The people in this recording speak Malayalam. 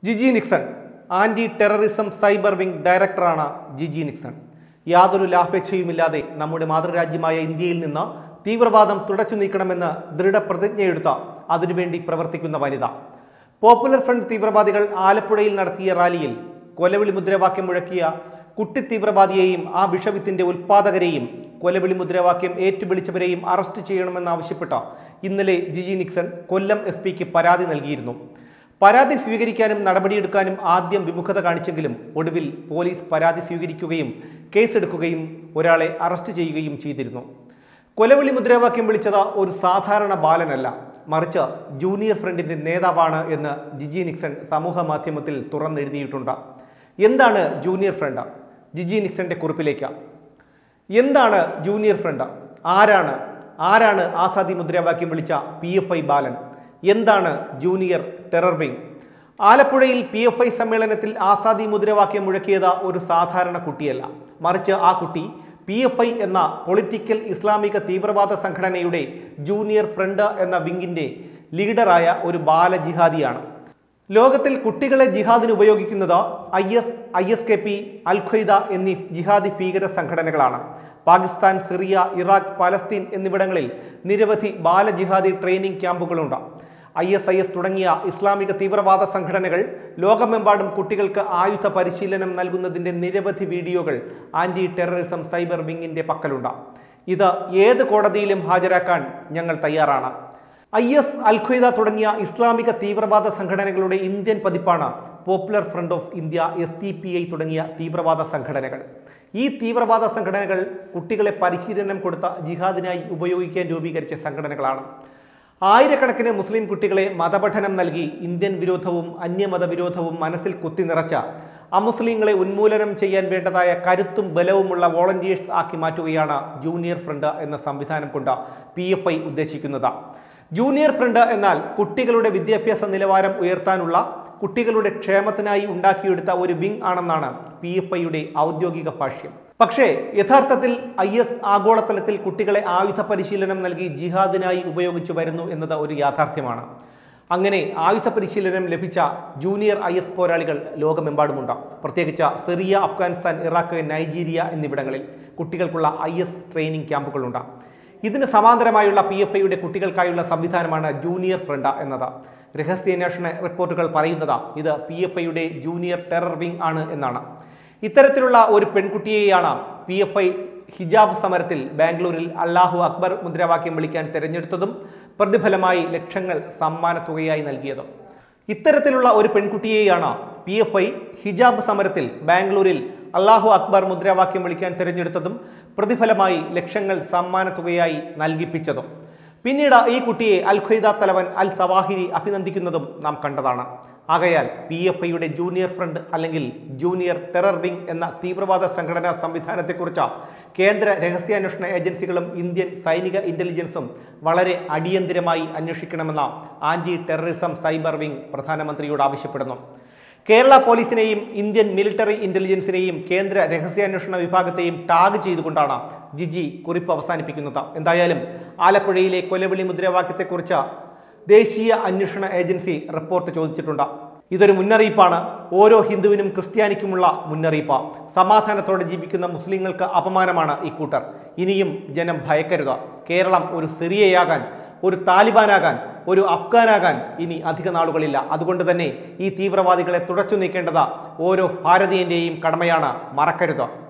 Jiji Nixon anti terrorism cyber wing ഡയറക്ടറാണ് ജിജി നിക്സൺ യാതൊരു ലാഭേച്ഛയുമില്ലാതെ നമ്മുടെ മാതൃരാജ്യമായ ഇന്ത്യയിൽ നിന്ന് തീവ്രവാദം തുടച്ചു നീക്കണമെന്ന് ദൃഢപ്രതിജ്ഞയെടുത്ത അതിനുവേണ്ടി പ്രവർത്തിക്കുന്ന വനിത പോപ്പുലർ ഫ്രണ്ട് തീവ്രവാദികൾ ആലപ്പുഴയിൽ നടത്തിയ റാലിയിൽ കൊലവിളി മുദ്രാവാക്യം മുഴക്കിയ കുട്ടി തീവ്രവാദിയെയും ആ വിഷവിത്തിന്റെ ഉൽപാദകരെയും കൊലവിളി മുദ്രാവാക്യം ഏറ്റുവിളിച്ചവരെയും അറസ്റ്റ് ചെയ്യണമെന്നാവശ്യപ്പെട്ട ഇന്നലെ ജിജി നിക്സൺ കൊല്ലം എസ് പിക്ക് പരാതി നൽകിയിരുന്നു പരാതി സ്വീകരിക്കാനും നടപടിയെടുക്കാനും ആദ്യം വിമുഖത കാണിച്ചെങ്കിലും ഒടുവിൽ പോലീസ് പരാതി സ്വീകരിക്കുകയും കേസെടുക്കുകയും ഒരാളെ അറസ്റ്റ് ചെയ്യുകയും ചെയ്തിരുന്നു കൊലവിളി മുദ്രാവാക്യം വിളിച്ചത് ഒരു സാധാരണ ബാലനല്ല മറിച്ച് ജൂനിയർ ഫ്രണ്ടിന്റെ നേതാവാണ് എന്ന് ജിജി നിക്സൺ സമൂഹ മാധ്യമത്തിൽ തുറന്നെഴുതിയിട്ടുണ്ട് എന്താണ് ജൂനിയർ ഫ്രണ്ട് ജിജി നിക്സന്റെ കുറിപ്പിലേക്ക് എന്താണ് ജൂനിയർ ഫ്രണ്ട് ആരാണ് ആരാണ് ആസാദി മുദ്രാവാക്യം വിളിച്ച പി എഫ് ഐ ബാലൻ എന്താണ് ജൂനിയർ ടെറർ വിംഗ് ആലപ്പുഴയിൽ പി എഫ് ഐ സമ്മേളനത്തിൽ ആസാദി മുദ്രാവാക്യം മുഴക്കിയത് ഒരു സാധാരണ കുട്ടിയല്ല മറിച്ച് ആ കുട്ടി പി എഫ് ഐ എന്ന പൊളിറ്റിക്കൽ ഇസ്ലാമിക തീവ്രവാദ സംഘടനയുടെ ജൂനിയർ ഫ്രണ്ട് എന്ന വിങ്ങിന്റെ ലീഡറായ ഒരു ബാലജിഹാദിയാണ് ലോകത്തിൽ കുട്ടികളെ ജിഹാദിന് ഉപയോഗിക്കുന്നത് I S I S K P al Qaeda എന്നീ ജിഹാദി ഭീകര സംഘടനകളാണ് പാകിസ്ഥാൻ സിറിയ ഇറാഖ് പലസ്തീൻ എന്നിവിടങ്ങളിൽ നിരവധി ബാലജിഹാദി ട്രെയിനിങ് ക്യാമ്പുകളുണ്ട് ഐ എസ് ഐ എസ് തുടങ്ങിയ ഇസ്ലാമിക തീവ്രവാദ സംഘടനകൾ ലോകമെമ്പാടും കുട്ടികൾക്ക് ആയുധ പരിശീലനം നൽകുന്നതിന്റെ നിരവധി വീഡിയോകൾ ആന്റി ടെററിസം സൈബർ വിങ്ങിന്റെ പക്കലുണ്ട് ഇത് ഏത് കോടതിയിലും ഹാജരാക്കാൻ ഞങ്ങൾ തയ്യാറാണ് ഐ എസ് അൽ ഖ്വയ്ദ തുടങ്ങിയ ഇസ്ലാമിക തീവ്രവാദ സംഘടനകളുടെ ഇന്ത്യൻ പതിപ്പാണ് Popular Front of India S T P I തുടങ്ങിയ തീവ്രവാദ സംഘടനകൾ ഈ തീവ്രവാദ സംഘടനകൾ കുട്ടികളെ പരിശീലനം കൊടുത്ത ജിഹാദിനായി ഉപയോഗിക്കാൻ രൂപീകരിച്ച സംഘടനകളാണ് ആയിരക്കണക്കിന് മുസ്ലിം കുട്ടികളെ മതപഠനം നൽകി ഇന്ത്യൻ വിരോധവും അന്യമത വിരോധവും മനസ്സിൽ കുത്തി നിറച്ച അമുസ്ലിങ്ങളെ ഉന്മൂലനം ചെയ്യാൻ വേണ്ടതായ കരുത്തും ബലവുമുള്ള വോളണ്ടിയേഴ്സ് ആക്കി മാറ്റുകയാണ് ജൂനിയർ ഫ്രണ്ട് എന്ന സംവിധാനം കൊണ്ട് പി എഫ് ഐ ഉദ്ദേശിക്കുന്നത് ജൂനിയർ ഫ്രണ്ട് എന്നാൽ കുട്ടികളുടെ വിദ്യാഭ്യാസ നിലവാരം ഉയർത്താനുള്ള കുട്ടികളുടെ ക്ഷേമത്തിനായി ഉണ്ടാക്കിയെടുത്ത ഒരു വിങ് ആണെന്നാണ് പി എഫ് ഐയുടെ ഔദ്യോഗിക ഭാഷ്യം പക്ഷേ യഥാർത്ഥത്തിൽ ഐ എസ് ആഗോളതലത്തിൽ കുട്ടികളെ ആയുധ പരിശീലനം നൽകി ജിഹാദിനായി ഉപയോഗിച്ചു വരുന്നു എന്നത് ഒരു യാഥാർത്ഥ്യമാണ് അങ്ങനെ ആയുധ പരിശീലനം ലഭിച്ച ജൂനിയർ ഐ എസ് പോരാളികൾ ലോകമെമ്പാടുമുണ്ട് പ്രത്യേകിച്ച് സിറിയ അഫ്ഗാനിസ്ഥാൻ ഇറാഖ് നൈജീരിയ എന്നിവിടങ്ങളിൽ കുട്ടികൾക്കുള്ള ഐ എസ് ട്രെയിനിങ് ക്യാമ്പുകളുണ്ട് ഇതിന് സമാന്തരമായുള്ള പി എഫ് ഐയുടെ കുട്ടികൾക്കായുള്ള സംവിധാനമാണ് ജൂനിയർ ഫ്രണ്ട് എന്നത് രഹസ്യാന്വേഷണ റിപ്പോർട്ടുകൾ പറയുന്നത് ഇത് പി എഫ് ഐയുടെ ജൂനിയർ ടെറർ വിംഗ് ആണ് എന്നാണ് ഇത്തരത്തിലുള്ള ഒരു പെൺകുട്ടിയെയാണ് പി എഫ് ഐ ഹിജാബ് സമരത്തിൽ ബാംഗ്ലൂരിൽ അള്ളാഹു അക്ബർ മുദ്രാവാക്യം വിളിക്കാൻ തിരഞ്ഞെടുത്തതും പ്രതിഫലമായി ലക്ഷങ്ങൾ സമ്മാന തുകയായി നൽകിയതും ഇത്തരത്തിലുള്ള ഒരു പെൺകുട്ടിയെയാണ് പി എഫ് ഐ ഹിജാബ് സമരത്തിൽ ബാംഗ്ലൂരിൽ അള്ളാഹു അക്ബർ മുദ്രാവാക്യം വിളിക്കാൻ തിരഞ്ഞെടുത്തതും പ്രതിഫലമായി ലക്ഷങ്ങൾ സമ്മാന തുകയായി നൽകിപ്പിച്ചതും പിന്നീട് ഈ കുട്ടിയെ അൽ ഖ്വയ്ദ തലവൻ അൽ സവാഹിരി അഭിനന്ദിക്കുന്നതും നാം കണ്ടതാണ് ആകയാൽ പി എഫ് ഐയുടെ ജൂനിയർ ഫ്രണ്ട് അല്ലെങ്കിൽ ജൂനിയർ ടെറർ വിംഗ് എന്ന തീവ്രവാദ സംഘടനാ സംവിധാനത്തെക്കുറിച്ച് കേന്ദ്ര രഹസ്യാന്വേഷണ ഏജൻസികളും ഇന്ത്യൻ സൈനിക ഇന്റലിജൻസും വളരെ അടിയന്തിരമായി അന്വേഷിക്കണമെന്ന ആന്റി ടെററിസം സൈബർ വിംഗ് പ്രധാനമന്ത്രിയോട് ആവശ്യപ്പെടുന്നു കേരള പോലീസിനെയും ഇന്ത്യൻ മിലിറ്ററി ഇന്റലിജൻസിനെയും കേന്ദ്ര രഹസ്യാന്വേഷണ വിഭാഗത്തെയും ടാഗ് ചെയ്തുകൊണ്ടാണ് ജിജി കുറിപ്പ് അവസാനിപ്പിക്കുന്നത് എന്തായാലും ആലപ്പുഴയിലെ കൊലവിളി മുദ്രാവാക്യത്തെക്കുറിച്ച് ദേശീയ അന്വേഷണ ഏജൻസി റിപ്പോർട്ട് ചോദിച്ചിട്ടുണ്ട് ഇതൊരു മുന്നറിയിപ്പാണ് ഓരോ ഹിന്ദുവിനും ക്രിസ്ത്യാനിക്കുമുള്ള മുന്നറിയിപ്പ് സമാധാനത്തോടെ ജീവിക്കുന്ന മുസ്ലിങ്ങൾക്ക് അപമാനമാണ് ഈ കൂട്ടർ ഇനിയും ജനം ഭയക്കരുത് കേരളം ഒരു സിറിയയാകാൻ ഒരു താലിബാനാകാൻ ഒരു അഫ്ഗാനാകാൻ ഇനി അധിക നാളുകളില്ല അതുകൊണ്ട് തന്നെ ഈ തീവ്രവാദികളെ തുടച്ചു നീക്കേണ്ടത് ഓരോ ഭാരതീയന്റെയും കടമയാണ് മറക്കരുത്